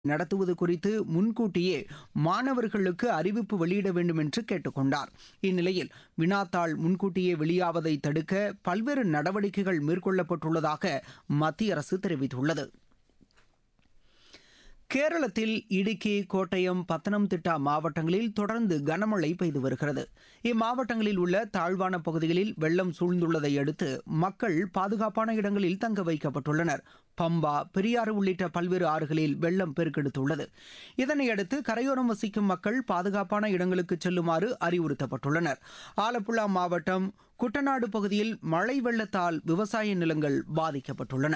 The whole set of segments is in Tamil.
நடத்துவது குறித்து முன்கூட்டியே மாணவர்களுக்கு அறிவிப்பு வெளியிட வேண்டும் என்று கேட்டுக்கொண்டார் இந்நிலையில் வினாத்தாள் முன்கூட்டியே வெளியாவதை தடுக்க பல்வேறு நடவடிக்கைகள் மேற்கொள்ளப்பட்டுள்ளதாக மத்திய அரசு தெரிவித்துள்ளது கேரளத்தில் இடுக்கி கோட்டயம் பத்தனம்திட்டா மாவட்டங்களில் தொடர்ந்து கனமழை பெய்து வருகிறது இம்மாவட்டங்களில் உள்ள தாழ்வான பகுதிகளில் வெள்ளம் சூழ்ந்துள்ளதை அடுத்து மக்கள் பாதுகாப்பான இடங்களில் தங்க வைக்கப்பட்டுள்ளனர் பம்பா பெரியாறு உள்ளிட்ட பல்வேறு ஆறுகளில் வெள்ளம் பெருக்கெடுத்துள்ளது இதனையடுத்து கரையோரம் வசிக்கும் மக்கள் பாதுகாப்பான இடங்களுக்கு செல்லுமாறு அறிவுறுத்தப்பட்டுள்ளனர் ஆலப்புழா மாவட்டம் குட்டநாடு பகுதியில் மழை வெள்ளத்தால் விவசாய நிலங்கள் பாதிக்கப்பட்டுள்ளன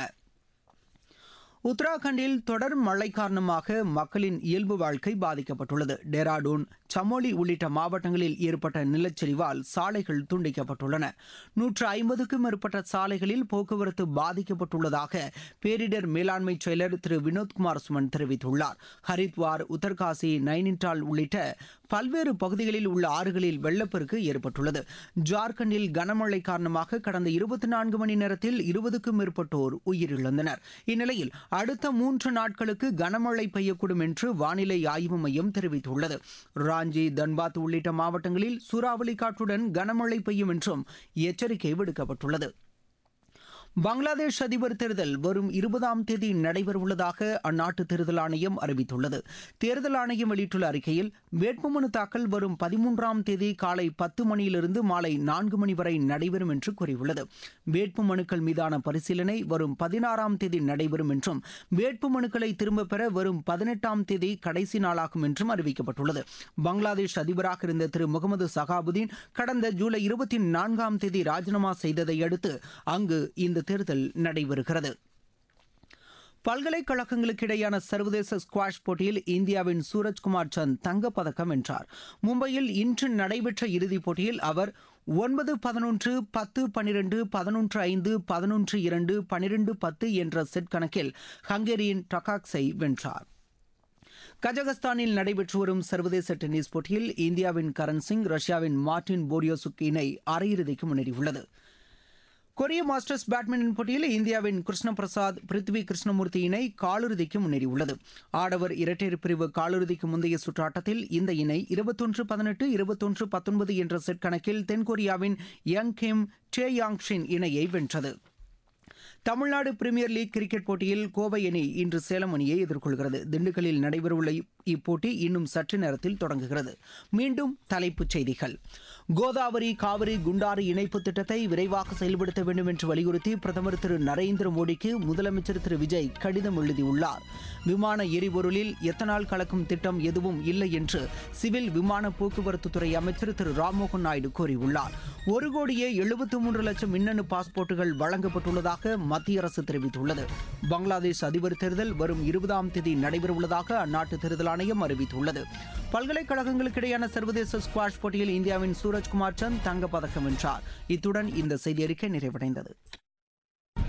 உத்தராகண்டில் தொடர் மழை காரணமாக மக்களின் இயல்பு வாழ்க்கை பாதிக்கப்பட்டுள்ளது டேராடூன் சமோலி உள்ளிட்ட மாவட்டங்களில் ஏற்பட்ட நிலச்சரிவால் சாலைகள் துண்டிக்கப்பட்டுள்ளன நூற்று ஐம்பதுக்கும் மேற்பட்ட சாலைகளில் போக்குவரத்து பாதிக்கப்பட்டுள்ளதாக பேரிடர் மேலாண்மை செயலர் திரு வினோத்குமார் சுமன் தெரிவித்துள்ளார் ஹரித்வார் உத்தர்காசி நைனிட்டால் உள்ளிட்ட பல்வேறு பகுதிகளில் உள்ள ஆறுகளில் வெள்ளப்பெருக்கு ஏற்பட்டுள்ளது ஜார்க்கண்டில் கனமழை காரணமாக கடந்த இருபத்தி நான்கு மணி நேரத்தில் இருபதுக்கும் மேற்பட்டோர் உயிரிழந்தனர் இந்நிலையில் அடுத்த மூன்று நாட்களுக்கு கனமழை பெய்யக்கூடும் என்று வானிலை ஆய்வு மையம் தெரிவித்துள்ளது ராஞ்சி தன்பாத் உள்ளிட்ட மாவட்டங்களில் சூறாவளி காற்றுடன் கனமழை பெய்யும் என்றும் எச்சரிக்கை விடுக்கப்பட்டுள்ளது பங்களாதேஷ் அதிபர் தேர்தல் வரும் இருபதாம் தேதி நடைபெறவுள்ளதாக அந்நாட்டு தேர்தல் ஆணையம் அறிவித்துள்ளது தேர்தல் ஆணையம் வெளியிட்டுள்ள அறிக்கையில் வேட்புமனு தாக்கல் வரும் பதிமூன்றாம் தேதி காலை பத்து மணியிலிருந்து மாலை நான்கு மணி வரை நடைபெறும் என்று கூறியுள்ளது வேட்புமனுக்கள் மீதான பரிசீலனை வரும் பதினாறாம் தேதி நடைபெறும் என்றும் வேட்புமனுக்களை திரும்பப் பெற வரும் பதினெட்டாம் தேதி கடைசி நாளாகும் என்றும் அறிவிக்கப்பட்டுள்ளது பங்களாதேஷ் அதிபராக இருந்த திரு முகமது சகாபுதீன் கடந்த ஜூலை இருபத்தி நான்காம் தேதி ராஜினாமா செய்ததை அடுத்து அங்கு இந்த தேர்தல் நடைபெறுகிறது பல்கலைக்கழகங்களுக்கு இடையேயான சர்வதேச ஸ்குவாஷ் போட்டியில் இந்தியாவின் சூரஜ்குமார் சந்த் தங்கப்பதக்கம் வென்றார் மும்பையில் இன்று நடைபெற்ற இறுதிப் போட்டியில் அவர் ஒன்பது பதினொன்று பத்து பனிரெண்டு பதினொன்று ஐந்து பதினொன்று இரண்டு பனிரெண்டு பத்து என்ற செட் கணக்கில் ஹங்கேரியின் டகாக்ஸை வென்றார் கஜகஸ்தானில் நடைபெற்று வரும் சர்வதேச டென்னிஸ் போட்டியில் இந்தியாவின் கரண் சிங் ரஷ்யாவின் மார்டின் போரியோசுக் இணை அரையிறுதிக்கு முன்னேறியுள்ளது கொரிய மாஸ்டர்ஸ் பேட்மிண்டன் போட்டியில் இந்தியாவின் கிருஷ்ண பிரசாத் பிருத்வி கிருஷ்ணமூர்த்தி இணை காலிறுதிக்கு முன்னேறியுள்ளது ஆடவர் இரட்டையர் பிரிவு காலிறுதிக்கு முந்தைய சுற்று ஆட்டத்தில் இந்த இணை இருபத்தொன்று பதினெட்டு இருபத்தொன்று பத்தொன்பது என்ற செட் கணக்கில் தென்கொரியாவின் யங் கிம் டே யாங் ஷின் இணையை வென்றது தமிழ்நாடு பிரீமியர் லீக் கிரிக்கெட் போட்டியில் கோவை அணி இன்று சேலம் அணியை எதிர்கொள்கிறது திண்டுக்கல்லில் நடைபெறவுள்ள இப்போட்டி இன்னும் சற்று நேரத்தில் தொடங்குகிறது மீண்டும் தலைப்புச் செய்திகள் கோதாவரி காவிரி குண்டாறு இணைப்பு திட்டத்தை விரைவாக செயல்படுத்த வேண்டும் என்று வலியுறுத்தி பிரதமர் திரு நரேந்திர மோடிக்கு முதலமைச்சர் திரு விஜய் கடிதம் எழுதியுள்ளார் விமான எரிபொருளில் எத்தனால் கலக்கும் திட்டம் எதுவும் இல்லை என்று சிவில் விமான போக்குவரத்து துறை அமைச்சர் திரு ராம்மோகன் நாயுடு கூறியுள்ளார் ஒரு கோடியே எழுபத்தி மூன்று லட்சம் மின்னணு பாஸ்போர்ட்டுகள் வழங்கப்பட்டுள்ளதாக மத்திய அரசு தெரிவித்துள்ளது பங்களாதேஷ் அதிபர் தேர்தல் வரும் இருபதாம் தேதி நடைபெறவுள்ளதாக அந்நாட்டு தேர்தல் ஆணையம் அறிவித்துள்ளது பல்கலைக்கழகங்களுக்கு இடையேயான சர்வதேச ஸ்குவாஷ் போட்டியில் இந்தியாவின் சூரஜ்குமார் சந்த் தங்கப்பதக்கம் வென்றார் இத்துடன் இந்த செய்தி அறிக்கை நிறைவடைந்தது